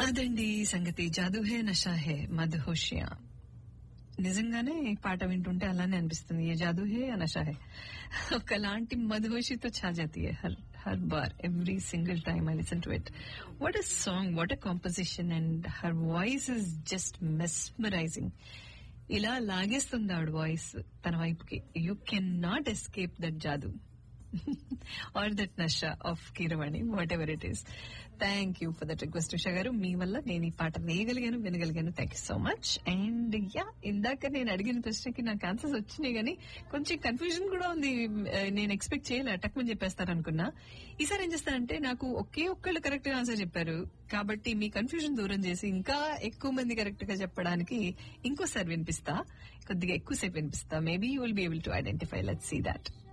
అదండి సంగతి జాదు హే నషా హే మధుహోషియా నిజంగానే ఈ పాట వింటుంటే అలానే అనిపిస్తుంది ఏ జాదు హే యా నషా హే ఒకలాంటి మధుహోషితో ఛా జాతి హై హర్ హర్ బార్ every single time I listen to it what a song what a composition and her voice is just mesmerising ఇలా లాగేస్తుంది ఆవిడ వాయిస్ తన వైపుకి you can not escape that జాదు ఆర్ దట్ నషా of Keeravani whatever it is thank you for that request Usha గారు మీ వల్ల నేను ఈ పాట వేయగలిగాను వినగలిగాను thank you so much and yeah ఇందాక నేను అడిగిన ప్రశ్నకి నాకు ఆన్సర్స్ వచ్చినాయి కానీ కొంచెం కన్ఫ్యూజన్ కూడా ఉంది ఆ, నేను ఎక్స్పెక్ట్ చేయలే టక్మని చెప్పేస్తాను అనుకున్నా ఈసారి ఏం చేస్తానంటే నాకు ఒకే ఒక్కళ్ళు కరెక్ట్ గా ఆన్సర్ చెప్పారు కాబట్టి మీ కన్ఫ్యూజన్ దూరం చేసి ఇంకా ఎక్కువ మంది కరెక్ట్ గా చెప్పడానికి ఇంకోసారి వినిపిస్తా కొద్దిగా ఎక్కువసేపు వినిపిస్తా maybe you will be able to identify let see that